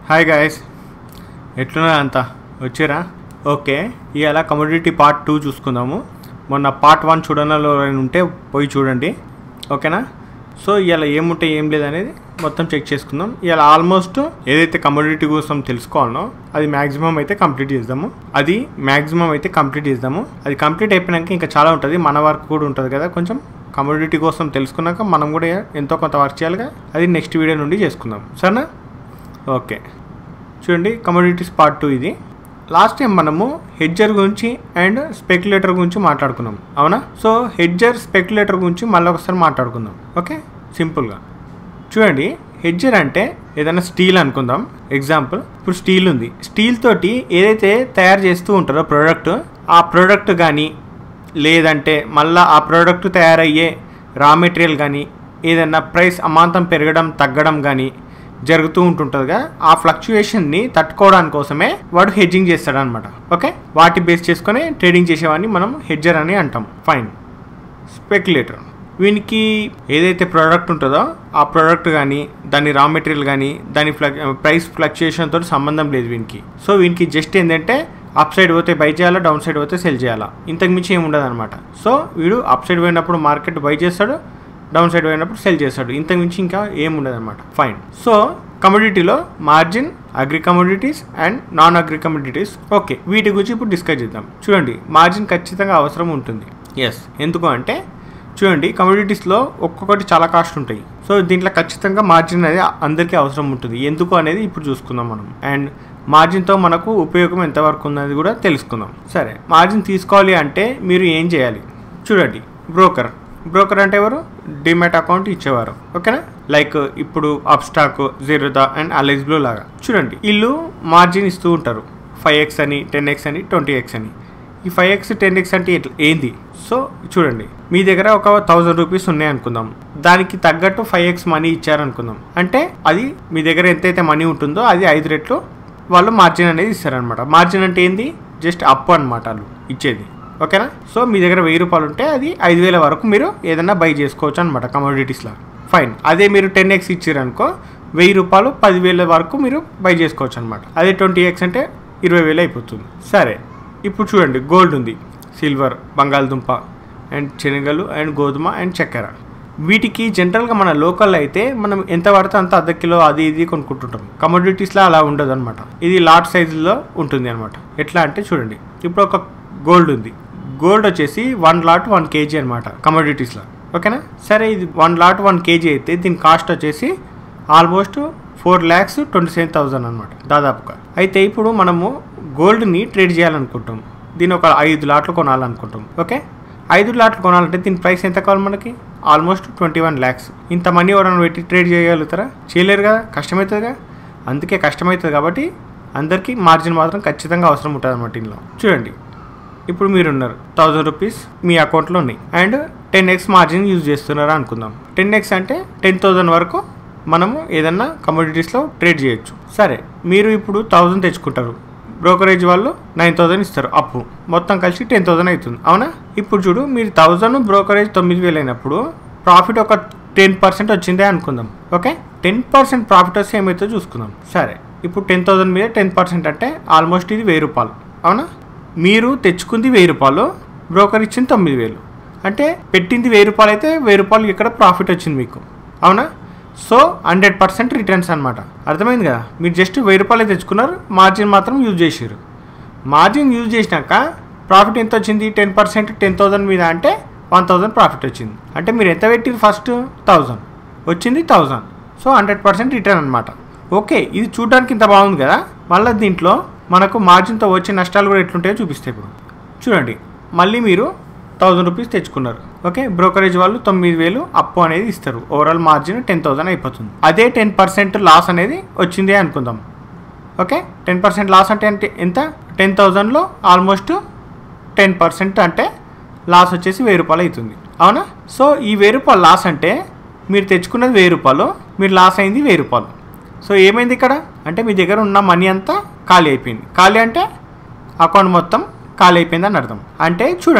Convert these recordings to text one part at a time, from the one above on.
hi guys ఎట్లున్నా అంతా వచ్చారా ఓకే ఇవాళ కమోడిటీ పార్ట్ టూ చూసుకుందాము మొన్న పార్ట్ వన్ చూడనలో ఉంటే పోయి చూడండి ఓకేనా సో ఇవాళ ఏముంటాయి ఏం లేదనేది మొత్తం చెక్ చేసుకుందాం ఇవాళ ఆల్మోస్ట్ ఏదైతే కమోడిటీ కోసం తెలుసుకోవాలనో అది మ్యాక్సిమం అయితే కంప్లీట్ చేద్దాము అది మ్యాక్సిమం అయితే కంప్లీట్ చేద్దాము అది కంప్లీట్ అయిపోయినాక ఇంకా చాలా ఉంటుంది మన వర్క్ కూడా ఉంటుంది కదా కొంచెం కమోడిటీ కోసం తెలుసుకున్నాక మనం కూడా ఎంతో కొంత వర్క్ చేయాలిగా అది నెక్స్ట్ వీడియో నుండి చేసుకుందాం సరేనా ఓకే చూడండి కమోడిటీస్ పార్ట్ టూ ఇది లాస్ట్ టైం మనము హెడ్జర్ గురించి అండ్ స్పెక్యులేటర్ గురించి మాట్లాడుకున్నాం అవునా సో హెడ్జర్ స్పెక్యులేటర్ గురించి మళ్ళీ ఒకసారి మాట్లాడుకుందాం ఓకే సింపుల్గా చూడండి హెడ్జర్ అంటే ఏదైనా స్టీల్ అనుకుందాం ఎగ్జాంపుల్ ఇప్పుడు స్టీల్ ఉంది స్టీల్ తోటి ఏదైతే తయారు చేస్తూ ఉంటారో ప్రోడక్ట్ ఆ ప్రోడక్ట్ కానీ లేదంటే మళ్ళీ ఆ ప్రోడక్ట్ తయారయ్యే రా మెటీరియల్ కానీ ఏదైనా ప్రైస్ అమాంతం పెరగడం తగ్గడం కానీ జరుగుతూ ఉంటుంటుందిగా ఆ ఫ్లక్చుయేషన్ని తట్టుకోవడానికి కోసమే వాడు హెడ్జింగ్ చేస్తాడనమాట ఓకే వాటి బేస్ చేసుకొని ట్రేడింగ్ చేసేవాడిని మనం హెడ్జర్ అని అంటాం ఫైన్ స్పెక్యులేటర్ వీనికి ఏదైతే ప్రోడక్ట్ ఉంటుందో ఆ ప్రోడక్ట్ కానీ దాని రా మెటీరియల్ కానీ దాని ఫ్లక్ ప్రైస్ ఫ్లక్చుయేషన్ తోటి సంబంధం లేదు వీనికి సో వీనికి జస్ట్ ఏంటంటే అప్ సైడ్ పోతే బై చేయాలా డౌన్ సైడ్ పోతే సెల్ చేయాలా ఇంతకు మించి ఏమి ఉండదు అనమాట సో వీడు అప్ సైడ్ పోయినప్పుడు మార్కెట్ బై చేస్తాడు డౌన్ సైడ్ పోయినప్పుడు సెల్ చేస్తాడు ఇంతకు మించి ఇంకా ఏం ఉండదు అనమాట ఫైన్ సో కమోడిటీలో margin agri commodities and non agri commodities okay వీటి గురించి ఇప్పుడు డిస్కస్ చేద్దాం చూడండి మార్జిన్ ఖచ్చితంగా అవసరం ఉంటుంది ఎస్ ఎందుకు అంటే చూడండి కమోడిటీస్లో ఒక్కొక్కటి చాలా కాస్ట్ ఉంటాయి సో దీంట్లో ఖచ్చితంగా మార్జిన్ అనేది అందరికీ అవసరం ఉంటుంది ఎందుకు అనేది ఇప్పుడు చూసుకుందాం మనం అండ్ మార్జిన్తో మనకు ఉపయోగం ఎంతవరకు ఉన్నది కూడా తెలుసుకుందాం సరే మార్జిన్ తీసుకోవాలి అంటే మీరు ఏం చేయాలి చూడండి బ్రోకర్ బ్రోకర్ అంటే ఎవరు డిమాట్ అకౌంట్ ఇచ్చేవారు ఓకేనా లైక్ ఇప్పుడు Upstox Zerodha and Alice Blue లాగా చూడండి వీళ్ళు మార్జిన్ ఇస్తూ ఉంటారు ఫైవ్ ఎక్స్ అని టెన్ ఎక్స్ అని ట్వంటీ ఎక్స్ అని ఈ ఫైవ్ ఎక్స్ టెన్ ఎక్స్ అంటే ఎట్లా ఏంది సో చూడండి మీ దగ్గర ఒక థౌజండ్ రూపీస్ ఉన్నాయి అనుకుందాం దానికి తగ్గట్టు ఫైవ్ ఎక్స్ మనీ ఇచ్చారనుకుందాం అంటే అది మీ దగ్గర ఎంతైతే మనీ ఉంటుందో అది ఐదు రెట్లు వాళ్ళు మార్జిన్ అనేది ఇస్తారనమాట మార్జిన్ అంటే ఏంది జస్ట్ అప్ అనమాట వాళ్ళు ఇచ్చేది ఓకేనా సో మీ దగ్గర వెయ్యి రూపాయలు ఉంటే అది ఐదు వేల వరకు మీరు ఏదైనా బై చేసుకోవచ్చు అనమాట కమోడిటీస్లో ఫైన్ అదే మీరు టెన్ ఎక్స్ ఇచ్చారనుకో వెయ్యి రూపాయలు పదివేల వరకు మీరు బై చేసుకోవచ్చు అనమాట అదే ట్వంటీ ఎక్స్ అంటే ఇరవై వేలు అయిపోతుంది సరే ఇప్పుడు చూడండి గోల్డ్ ఉంది సిల్వర్ బంగాళదుంప అండ్ శనగలు అండ్ గోధుమ అండ్ చక్కెర వీటికి జనరల్గా మన లోకల్ అయితే మనం ఎంత పడితే అంత అర్ధ కిలో అది ఇది కొనుక్కుంటుంటాం కమోడిటీస్లో అలా ఉండదు అనమాట ఇది లాట్ సైజులో ఉంటుంది అనమాట ఎట్లా అంటే చూడండి ఇప్పుడు ఒక గోల్డ్ ఉంది గోల్డ్ వచ్చేసి వన్ లాట్ వన్ కేజీ అనమాట కమోడిటీస్లో ఓకేనా సరే ఇది వన్ లాట్ వన్ కేజీ అయితే దీని కాస్ట్ వచ్చేసి almost four lakhs twenty seven thousand అనమాట దాదాపుగా అయితే ఇప్పుడు మనము గోల్డ్ని ట్రేడ్ చేయాలనుకుంటాం దీని ఒక ఐదు లాట్లు కొనాలనుకుంటాం ఓకే ఐదు లాట్లు కొనాలంటే దీని ప్రైస్ ఎంత కావాలి మనకి ఆల్మోస్ట్ ట్వంటీ వన్ ల్యాక్స్ ఇంత మనీ ఎవరైనా పెట్టి ట్రేడ్ చేయగలుగుతారా చేయలేరు కదా కష్టమవుతుందిగా అందుకే కష్టమవుతుంది కాబట్టి అందరికీ మార్జిన్ మాత్రం ఖచ్చితంగా అవసరం ఉంటుంది అనమాట ఇందులో చూడండి ఇప్పుడు మీరు ఉన్నారు థౌజండ్ రూపీస్ మీ అకౌంట్లో ఉన్నాయి and ten X margin use చేస్తున్నారా అనుకుందాం టెన్ ఎక్స్ అంటే టెన్ థౌజండ్ వరకు మనము ఏదన్నా కమోడిటీస్లో ట్రేడ్ చేయొచ్చు సరే మీరు ఇప్పుడు థౌజండ్ తెచ్చుకుంటారు బ్రోకరేజ్ వాళ్ళు నైన్ థౌసండ్ ఇస్తారు అప్పు మొత్తం కలిసి టెన్ థౌసండ్ అవుతుంది అవునా ఇప్పుడు చూడు మీరు థౌజండ్ బ్రోకరేజ్ తొమ్మిది వేలు అయినప్పుడు ప్రాఫిట్ ఒక టెన్ పర్సెంట్ వచ్చిందే అనుకుందాం ఓకే టెన్ పర్సెంట్ ప్రాఫిట్ వస్తే ఏమైతే చూసుకుందాం సరే ఇప్పుడు టెన్ థౌసండ్ మీద టెన్ పర్సెంట్ అంటే ఆల్మోస్ట్ ఇది వెయ్యి రూపాయలు అవునా మీరు తెచ్చుకుంది వెయ్యి రూపాయలు బ్రోకర్ ఇచ్చింది తొమ్మిది వేలు అంటే పెట్టింది వెయ్యి రూపాయలు అయితే వెయ్యి రూపాయలు ఇక్కడ ప్రాఫిట్ వచ్చింది మీకు అవునా సో హండ్రెడ్ పర్సెంట్ రిటర్న్స్ అనమాట అర్థమైంది కదా మీరు జస్ట్ వెయ్యి రూపాయలు తెచ్చుకున్నారు మార్జిన్ మాత్రం యూజ్ చేసారు మార్జిన్ యూజ్ చేసినాక ప్రాఫిట్ ఎంత వచ్చింది టెన్ పర్సెంట్ టెన్ థౌసండ్ మీద అంటే వన్ థౌసండ్ ప్రాఫిట్ వచ్చింది అంటే మీరు ఎంత పెట్టిరు ఫస్ట్ థౌజండ్ వచ్చింది thousand so hundred percent return అనమాట ఓకే ఇది చూడడానికి ఇంత బాగుంది కదా మళ్ళీ దీంట్లో మనకు మార్జిన్తో వచ్చే నష్టాలు కూడా ఎట్లుంటాయో చూపిస్తాయి ఇప్పుడు చూడండి మళ్ళీ మీరు థౌజండ్ రూపీస్ తెచ్చుకున్నారు ఓకే బ్రోకరేజ్ వాళ్ళు తొమ్మిది వేలు అప్పు అనేది ఇస్తారు ఓవరాల్ మార్జిన్ టెన్ థౌసండ్ అయిపోతుంది అదే టెన్ పర్సెంట్ లాస్ అనేది వచ్చిందే అనుకుందాం ఓకే టెన్ పర్సెంట్ లాస్ అంటే అంటే ఎంత టెన్ థౌజండ్లో ఆల్మోస్ట్ టెన్ పర్సెంట్ అంటే లాస్ వచ్చేసి వెయ్యి రూపాయలు అవుతుంది అవునా సో ఈ వెయ్యి రూపాయలు లాస్ అంటే మీరు తెచ్చుకున్నది వెయ్యి రూపాయలు మీరు లాస్ అయింది వెయ్యి రూపాయలు సో ఏమైంది ఇక్కడ అంటే మీ దగ్గర ఉన్న మనీ అంతా ఖాళీ అయిపోయింది ఖాళీ అంటే అకౌంట్ మొత్తం ఖాళీ అయిపోయింది అని అర్థం అంటే చూడండి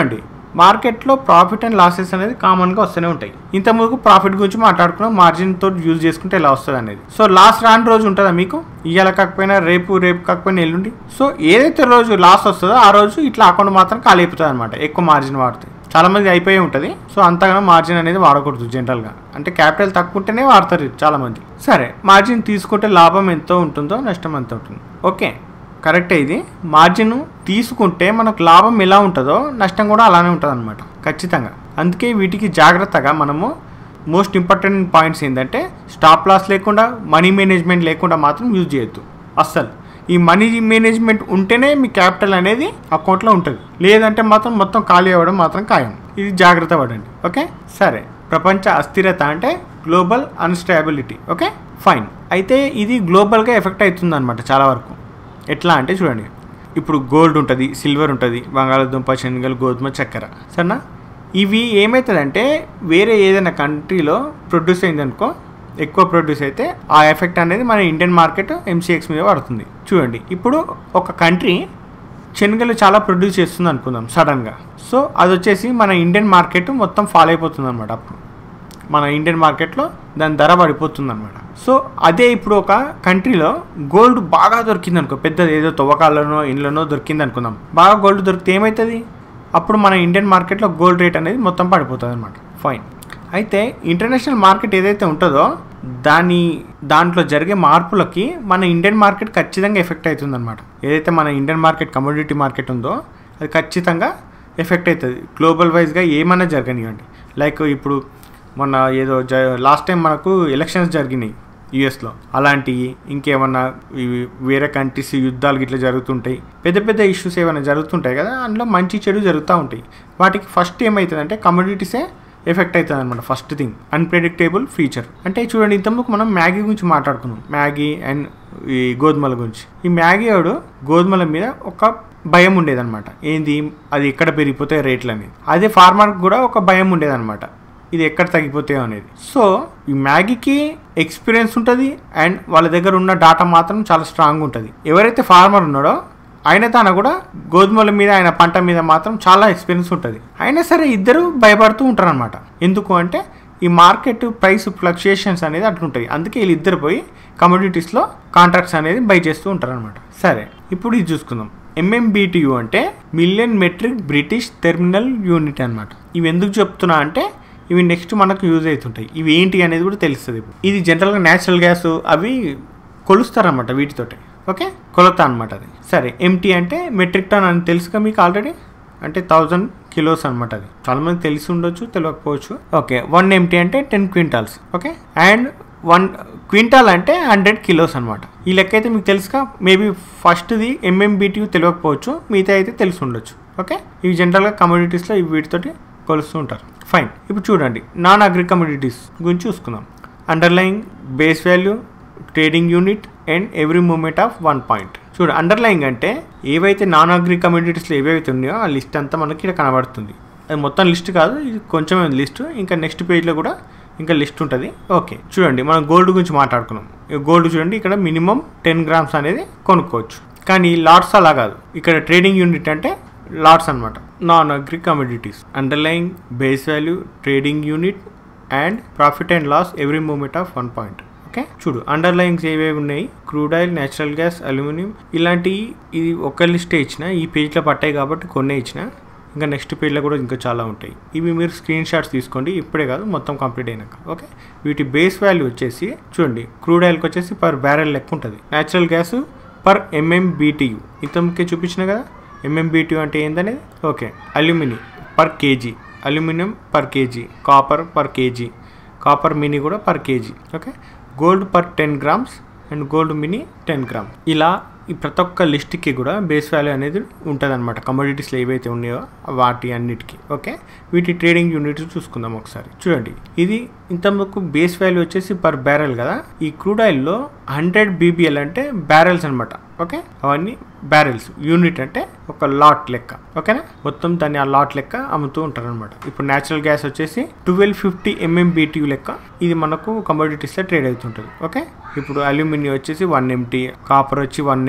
మార్కెట్లో ప్రాఫిట్ అండ్ లాసెస్ అనేది కామన్గా వస్తూనే ఉంటాయి ఇంత ముందుకు ప్రాఫిట్ గురించి మాట్లాడుకున్నాం మార్జిన్ తోటి యూజ్ చేసుకుంటే ఎలా వస్తుంది అనేది సో లాస్ట్ రాని రోజు ఉంటుందా మీకు ఇవాళ కాకపోయినా రేపు రేపు కాకపోయినా ఎల్లుండి సో ఏదైతే రోజు లాస్ వస్తుందో ఆ రోజు ఇట్లా అకౌంట్ మాత్రం ఖాళీ అయిపోతుంది అనమాట ఎక్కువ మార్జిన్ వాడితే చాలా మంది అయిపోయి ఉంటుంది సో అంతగానో మార్జిన్ అనేది వాడకూడదు జనరల్గా అంటే క్యాపిటల్ తక్కువ ఉంటేనే వాడతారు చాలా మంది సరే మార్జిన్ తీసుకుంటే లాభం ఎంతో ఉంటుందో నష్టం ఎంత ఉంటుంది ఓకే కరెక్టే ఇది మార్జిన్ తీసుకుంటే మనకు లాభం ఎలా ఉంటుందో నష్టం కూడా అలానే ఉంటుంది అనమాట ఖచ్చితంగా అందుకే వీటికి జాగ్రత్తగా మనము మోస్ట్ ఇంపార్టెంట్ పాయింట్స్ ఏంటంటే స్టాప్ లాస్ లేకుండా మనీ మేనేజ్మెంట్ లేకుండా మాత్రం యూజ్ చేయొద్దు అస్సలు ఈ మనీ మేనేజ్మెంట్ ఉంటేనే మీ క్యాపిటల్ అనేది అకౌంట్లో ఉంటుంది లేదంటే మాత్రం మొత్తం ఖాళీ అవ్వడం మాత్రం ఖాయం ఇది జాగ్రత్త పడండి ఓకే సరే ప్రపంచ అస్థిరత అంటే గ్లోబల్ అన్స్టేబిలిటీ ఓకే ఫైన్ అయితే ఇది గ్లోబల్గా ఎఫెక్ట్ అవుతుంది అనమాట చాలా వరకు ఎట్లా అంటే చూడండి ఇప్పుడు గోల్డ్ ఉంటుంది సిల్వర్ ఉంటుంది బంగాళాదుంప శనగలు గోధుమ చక్కెర సరేనా ఇవి ఏమవుతుందంటే వేరే ఏదైనా కంట్రీలో ప్రొడ్యూస్ అయిందనుకో ఎక్కువ ప్రొడ్యూస్ అయితే ఆ ఎఫెక్ట్ అనేది మన ఇండియన్ మార్కెట్ ఎంసీఎక్స్ మీద పడుతుంది చూడండి ఇప్పుడు ఒక కంట్రీ శనగలు చాలా ప్రొడ్యూస్ చేస్తుంది అనుకుందాం సడన్గా సో అది వచ్చేసి మన ఇండియన్ మార్కెట్ మొత్తం ఫాలో అయిపోతుంది అనమాట అప్పుడు మన ఇండియన్ మార్కెట్లో దాని ధర పడిపోతుంది అనమాట సో అదే ఇప్పుడు ఒక కంట్రీలో గోల్డ్ బాగా దొరికింది అనుకో పెద్దది ఏదో తవ్వకాలనో ఇండ్లనో దొరికింది అనుకుందాం బాగా గోల్డ్ దొరికితే ఏమవుతుంది అప్పుడు మన ఇండియన్ మార్కెట్లో గోల్డ్ రేట్ అనేది మొత్తం పడిపోతుంది అనమాట ఫైన్ అయితే ఇంటర్నేషనల్ మార్కెట్ ఏదైతే ఉంటుందో దాని దాంట్లో జరిగే మార్పులకి మన ఇండియన్ మార్కెట్ ఖచ్చితంగా ఎఫెక్ట్ అవుతుంది అనమాట ఏదైతే మన ఇండియన్ మార్కెట్ కమోడిటీ మార్కెట్ ఉందో అది ఖచ్చితంగా ఎఫెక్ట్ అవుతుంది గ్లోబల్ వైజ్గా ఏమైనా జరగనివ్వండి లైక్ ఇప్పుడు మొన్న ఏదో జ లాస్ట్ టైం మనకు ఎలక్షన్స్ జరిగినాయి యుఎస్లో అలాంటివి ఇంకేమన్నా ఇవి వేరే కంట్రీస్ యుద్ధాలు ఇట్లా జరుగుతుంటాయి పెద్ద పెద్ద ఇష్యూస్ ఏమైనా జరుగుతుంటాయి కదా అందులో మంచి చెడు జరుగుతూ ఉంటాయి వాటికి ఫస్ట్ ఏమవుతుందంటే కమోడిటీసే ఎఫెక్ట్ అవుతుంది అనమాట ఫస్ట్ థింగ్ అన్ప్రెడిక్టేబుల్ ఫీచర్ అంటే చూడండి ఇంతకుముందు మనం మ్యాగీ గురించి మాట్లాడుకున్నాం మ్యాగీ అండ్ ఈ గోధుమల గురించి ఈ మ్యాగీ వాడు గోధుమల మీద ఒక భయం ఉండేదన్నమాట ఏంది అది ఎక్కడ పెరిగిపోతాయి రేట్లు అనేది అదే ఫార్మర్కి కూడా ఒక భయం ఉండేదన్నమాట ఇది ఎక్కడ తగ్గిపోతాయో అనేది సో ఈ మ్యాగీకి ఎక్స్పీరియన్స్ ఉంటుంది అండ్ వాళ్ళ దగ్గర ఉన్న డాటా మాత్రం చాలా స్ట్రాంగ్ ఉంటుంది ఎవరైతే ఫార్మర్ ఉన్నాడో ఆయన తన కూడా గోధుమల మీద ఆయన పంట మీద మాత్రం చాలా ఎక్స్పీరియన్స్ ఉంటుంది అయినా సరే ఇద్దరు భయపడుతూ ఉంటారు అనమాట ఎందుకు అంటే ఈ మార్కెట్ ప్రైస్ ఫ్లక్చుయేషన్స్ అనేది అట్లుంటాయి అందుకే వీళ్ళిద్దరు పోయి కమోడిటీస్లో కాంట్రాక్ట్స్ అనేది బై చేస్తూ ఉంటారు అనమాట సరే ఇప్పుడు ఇది చూసుకుందాం ఎంఎంబిటియు అంటే million metric British terminal unit అనమాట ఇవి ఎందుకు చెప్తున్నా అంటే ఇవి నెక్స్ట్ మనకు యూజ్ అవుతుంటాయి ఇవి ఏంటి అనేది కూడా తెలుస్తుంది ఇప్పుడు ఇది జనరల్గా న్యాచురల్ గ్యాస్ అవి కొలుస్తారన్నమాట వీటితోటి ఓకే కొలత అనమాట అది సరే ఎంటీ అంటే మెట్రిక్ టన్ అని తెలుసుగా మీకు ఆల్రెడీ అంటే థౌజండ్ కిలోస్ అనమాట అది చాలా మంది తెలిసి ఉండొచ్చు తెలియకపోవచ్చు ఓకే వన్ ఎంటీ అంటే ten quintals okay and one quintal అంటే హండ్రెడ్ కిలోస్ అనమాట ఈ లెక్క అయితే మీకు తెలుసుగా మేబీ ఫస్ట్ది ఎంఎంబిటీ తెలియకపోవచ్చు మిగతా అయితే తెలిసి ఉండొచ్చు ఓకే ఇవి జనరల్గా కమోడిటీస్లో ఇవి వీటితోటి కొలుస్తూ ఉంటారు ఫైన్ ఇప్పుడు చూడండి నాన్ అగ్రి కమోడిటీస్ గురించి చూసుకుందాం underlying base value trading unit and every moment of one point చూడు అండర్లయింగ్ అంటే ఏవైతే నాన్ అగ్రి కమ్యూనిటీస్లో ఏవైతే ఉన్నాయో ఆ లిస్ట్ అంతా మనకి ఇక్కడ కనబడుతుంది అది మొత్తం లిస్ట్ కాదు ఇది కొంచెమే లిస్ట్ ఇంకా నెక్స్ట్ పేజ్లో కూడా ఇంకా లిస్ట్ ఉంటుంది ఓకే చూడండి మనం గోల్డ్ గురించి మాట్లాడుకున్నాం గోల్డ్ చూడండి ఇక్కడ మినిమం టెన్ గ్రామ్స్ అనేది కొనుక్కోవచ్చు కానీ లాట్స్ అలా కాదు ఇక్కడ ట్రేడింగ్ యూనిట్ అంటే లాట్స్ అనమాట non agri commodities underlying base value trading unit and profit and loss every moment of one point okay చూడు అండర్లయింగ్స్ ఏవేవి ఉన్నాయి crude oil natural gas aluminium ఇలాంటి ఇది ఒక లిస్టే ఇచ్చిన ఈ పేజ్లో పట్టాయి కాబట్టి కొన్ని ఇచ్చిన ఇంకా నెక్స్ట్ పేజ్లో కూడా ఇంకా చాలా ఉంటాయి ఇవి మీరు స్క్రీన్ షాట్స్ తీసుకోండి ఇప్పుడే కాదు మొత్తం కంప్లీట్ అయినాక ఓకే వీటి బేస్ వాల్యూ వచ్చేసి చూడండి క్రూడ్ ఆయిల్కి వచ్చేసి పర్ బ్యారెల్ లెక్క ఉంటుంది నేచురల్ గ్యాస్ పర్ ఎంఎంబిటియు ఇంతకే చూపించిన కదా ఎంఎంబిటియు అంటే ఏందనేది okay aluminium per KG aluminium per KG copper per KG copper mini కూడా per KG okay gold per ten grams and gold mini ten gram ఇలా ఈ ప్రతి ఒక్క లిస్ట్కి కూడా బేస్ వాల్యూ అనేది ఉంటుంది అనమాట కమోడిటీస్లో ఏవైతే ఉన్నాయో వాటి అన్నిటికీ ఓకే వీటి ట్రేడింగ్ యూనిట్స్ చూసుకుందాం ఒకసారి చూడండి ఇది ఇంతకు బేస్ వాల్యూ వచ్చేసి పర్ బ్యారెల్ కదా ఈ క్రూడ్ ఆయిల్లో హండ్రెడ్ బీబీఎల్ అంటే బ్యారెల్స్ అనమాట ఓకే అవన్నీ బ్యారెల్స్ యూనిట్ అంటే ఒక లాట్ లెక్క ఓకేనా మొత్తం దాన్ని ఆ లాట్ లెక్క అమ్ముతూ ఉంటారు అనమాట ఇప్పుడు నేచురల్ గ్యాస్ వచ్చేసి ట్వెల్వ్ ఫిఫ్టీ ఎంఎంబిటియు లెక్క ఇది మనకు కమోడిటీస్లో ట్రేడ్ అవుతుంటుంది ఓకే ఇప్పుడు అల్యూమినియం వచ్చేసి వన్ ఎంటీ కాపర్ వచ్చి వన్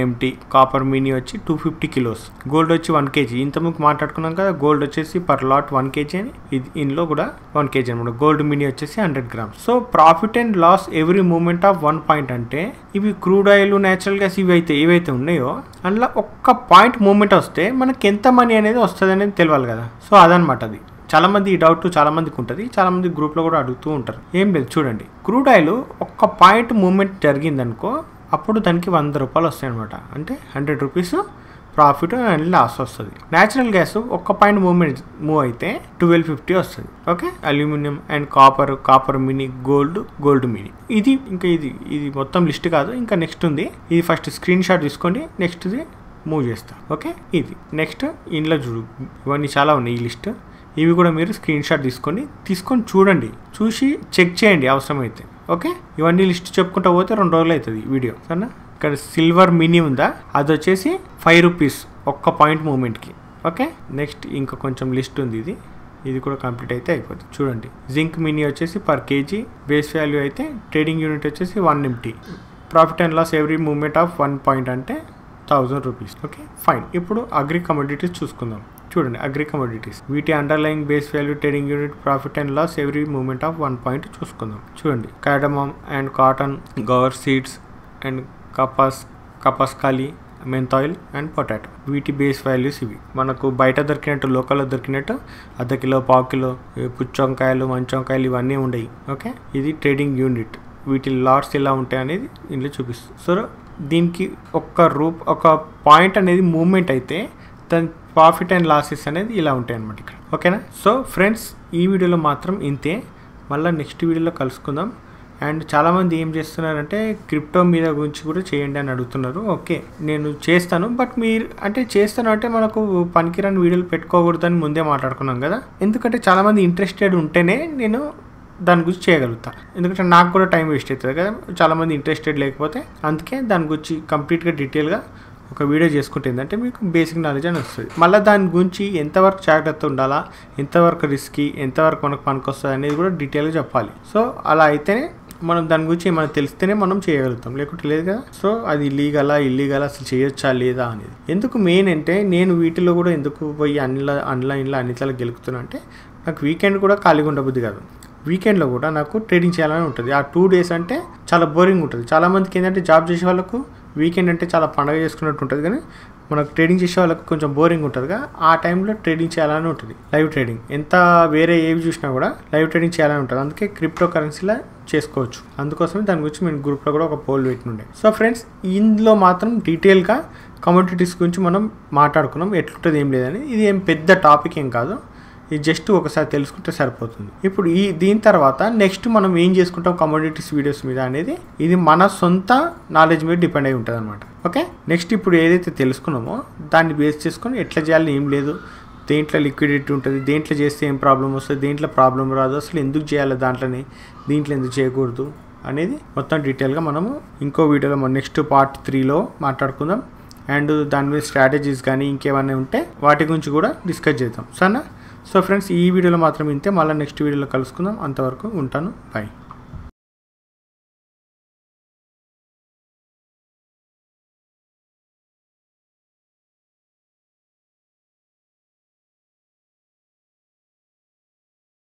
ఎంటీ కాపర్ మినీ వచ్చి టూ ఫిఫ్టీ కిలోస్ గోల్డ్ వచ్చి వన్ కేజీ ఇంతకుముందు మాట్లాడుకున్నాం కదా గోల్డ్ వచ్చేసి పర్ లాట్ వన్ కేజీ అని ఇది ఇందులో కూడా వన్ కేజీ అనమాట గోల్డ్ మినీ వచ్చేసి hundred grams so profit and loss every moment of one point అంటే ఇవి క్రూడ్ ఆయిల్ నేచురల్ గ్యాస్ ఇవి అయితే ఏవైతే ఉన్నాయో అందులో ఒక్క పాయింట్ మూమెంట్ వస్తే మనకి ఎంత మనీ అనేది వస్తుంది అనేది తెలియాలి కదా సో అదనమాట అది చాలా మంది ఈ డౌట్ చాలా మందికి ఉంటుంది చాలా మంది గ్రూప్లో కూడా అడుగుతూ ఉంటారు ఏం లేదు చూడండి క్రూడ్ ఆయిల్ ఒక్క పాయింట్ మూమెంట్ జరిగిందనుకో అప్పుడు దానికి వంద రూపాయలు వస్తాయి అనమాట అంటే hundred rupees profit and loss వస్తుంది న్యాచురల్ గ్యాస్ ఒక్క పాయింట్ మూవ్మెంట్ మూవ్ అయితే ట్వెల్వ్ ఫిఫ్టీ వస్తుంది okay aluminium and copper copper mini gold gold mini ఇది ఇంకా ఇది ఇది మొత్తం లిస్ట్ కాదు ఇంకా నెక్స్ట్ ఉంది ఇది ఫస్ట్ స్క్రీన్ షాట్ తీసుకోండి నెక్స్ట్ది మూవ్ చేస్తా ఓకే ఇది నెక్స్ట్ ఇంట్లో చూడు ఇవన్నీ చాలా ఉన్నాయి ఈ లిస్ట్ ఇవి కూడా మీరు స్క్రీన్ షాట్ తీసుకొని తీసుకొని చూడండి చూసి చెక్ చేయండి అవసరమైతే ఓకే ఇవన్నీ లిస్ట్ చెప్పుకుంటా పోతే రెండు రోజులు అవుతుంది వీడియో సరేనా ఇక్కడ సిల్వర్ మినీ ఉందా అది వచ్చేసి ఫైవ్ రూపీస్ ఒక్క పాయింట్ మూమెంట్కి ఓకే నెక్స్ట్ ఇంకా కొంచెం లిస్ట్ ఉంది ఇది ఇది కూడా కంప్లీట్ అయితే అయిపోతుంది చూడండి జింక్ మినీ వచ్చేసి పర్ కేజీ బేస్ వాల్యూ అయితే ట్రేడింగ్ యూనిట్ వచ్చేసి one MT profit and loss every moment of one point అంటే థౌజండ్ రూపీస్ ఓకే ఫైన్ ఇప్పుడు అగ్రి కమోడిటీస్ చూసుకుందాం చూడండి అగ్రి కమోడిటీస్ వీటి underline base value trading unit profit and loss every moment of one point చూసుకుందాం చూడండి cardamom and cotton guar seeds and kapas kapaskhali mentha oil and potato వీటి base values ఇవి మనకు బయట దొరికినట్టు లోకల్లో దొరికినట్టు అర్ధ కిలో పావు కిలో ఈ పుచ్చొంకాయలు మంచొంకాయలు ఇవన్నీ ఉండయి ఓకే ఇది ట్రేడింగ్ యూనిట్ వీటి లాట్స్ ఎలా ఉంటాయి అనేది ఇందులో చూపిస్తుంది సో దీనికి ఒక్క రూప్ ఒక పాయింట్ అనేది మూమెంట్ అయితే దాని ప్రాఫిట్ అండ్ లాసెస్ అనేది ఇలా ఉంటాయి అనమాట ఇక్కడ ఓకేనా సో ఫ్రెండ్స్ ఈ వీడియోలో మాత్రం ఇంతే మళ్ళీ నెక్స్ట్ వీడియోలో కలుసుకుందాం అండ్ చాలామంది ఏం చేస్తున్నారంటే క్రిప్టో మీద గురించి కూడా చేయండి అని అడుగుతున్నారు ఓకే నేను చేస్తాను బట్ మీరు అంటే చేస్తాను అంటే మనకు పనికిరాని వీడియోలు పెట్టుకోకూడదని ముందే మాట్లాడుకున్నాం కదా ఎందుకంటే చాలామంది ఇంట్రెస్టెడ్ ఉంటేనే నేను దాని గురించి చేయగలుగుతా ఎందుకంటే నాకు కూడా టైం వేస్ట్ అవుతుంది కదా చాలామంది ఇంట్రెస్టెడ్ లేకపోతే అందుకే దాని గురించి కంప్లీట్గా డీటెయిల్గా ఒక వీడియో చేసుకుంటే ఏంటంటే మీకు బేసిక్ నాలెడ్జ్ అని వస్తుంది మళ్ళీ దాని గురించి ఎంతవరకు జాగ్రత్త ఉండాలా ఎంతవరకు రిస్కీ ఎంతవరకు మనకు పనికొస్తుంది అనేది కూడా డీటెయిల్గా చెప్పాలి సో అలా అయితేనే మనం దాని గురించి ఏమైనా తెలిస్తేనే మనం చేయగలుగుతాం లేకుంటే లేదు కదా సో అది లీగలా ఇల్లీగలా అసలు చేయొచ్చా లేదా అనేది ఎందుకు మెయిన్ అంటే నేను వీటిలో కూడా ఎందుకు పోయి అన్నిల ఆన్లైన్లో అన్నిట్లలో గెలుకుతున్నా అంటే నాకు వీకెండ్ కూడా ఖాళీగా ఉండబుద్ది కాదు వీకెండ్లో కూడా నాకు ట్రేడింగ్ చేయాలని ఉంటుంది ఆ టూ డేస్ అంటే చాలా బోరింగ్ ఉంటుంది చాలామందికి ఏంటంటే జాబ్ చేసే వాళ్ళకు వీకెండ్ అంటే చాలా పండగ చేసుకున్నట్టు ఉంటుంది కానీ మనకు ట్రేడింగ్ చేసే వాళ్ళకి కొంచెం బోరింగ్ ఉంటుందిగా ఆ టైంలో ట్రేడింగ్ చేయాలని ఉంటుంది లైవ్ ట్రేడింగ్ ఎంత వేరే ఏవి చూసినా కూడా లైవ్ ట్రేడింగ్ చేయాలని ఉంటుంది అందుకే క్రిప్టో కరెన్సీలో చేసుకోవచ్చు అందుకోసమే దాని గురించి మేము గ్రూప్లో కూడా ఒక పోల్ పెట్టినుండే సో ఫ్రెండ్స్ ఇందులో మాత్రం డీటెయిల్గా కమోడిటీస్ గురించి మనం మాట్లాడుకున్నాం ఎట్లుంటుంది ఏం లేదని ఇది ఏం పెద్ద టాపిక్ ఏం కాదు ఇది జస్ట్ ఒకసారి తెలుసుకుంటే సరిపోతుంది ఇప్పుడు ఈ దీని తర్వాత నెక్స్ట్ మనం ఏం చేసుకుంటాం కమోడిటీస్ వీడియోస్ మీద అనేది ఇది మన సొంత నాలెడ్జ్ మీద డిపెండ్ అయి ఉంటుంది అనమాట ఓకే నెక్స్ట్ ఇప్పుడు ఏదైతే తెలుసుకున్నామో దాన్ని బేస్ చేసుకొని ఎట్లా చేయాలి ఏం లేదు దేంట్లో లిక్విడిటీ ఉంటుంది దేంట్లో చేస్తే ఏం ప్రాబ్లం వస్తుంది దేంట్లో ప్రాబ్లం రాదు అసలు ఎందుకు చేయాలి దాంట్లోనే దీంట్లో ఎందుకు చేయకూడదు అనేది మొత్తం డీటెయిల్గా మనము ఇంకో వీడియోలో మన నెక్స్ట్ పార్ట్ త్రీలో మాట్లాడుకుందాం అండ్ దాని మీద స్ట్రాటజీస్ కానీ ఇంకేమైనా ఉంటే వాటి గురించి కూడా డిస్కస్ చేద్దాం సరేనా సో ఫ్రెండ్స్ ఈ వీడియోలో మాత్రం ఇంతే మళ్ళీ నెక్స్ట్ వీడియోలో కలుసుకుందాం అంతవరకు ఉంటాను బాయ్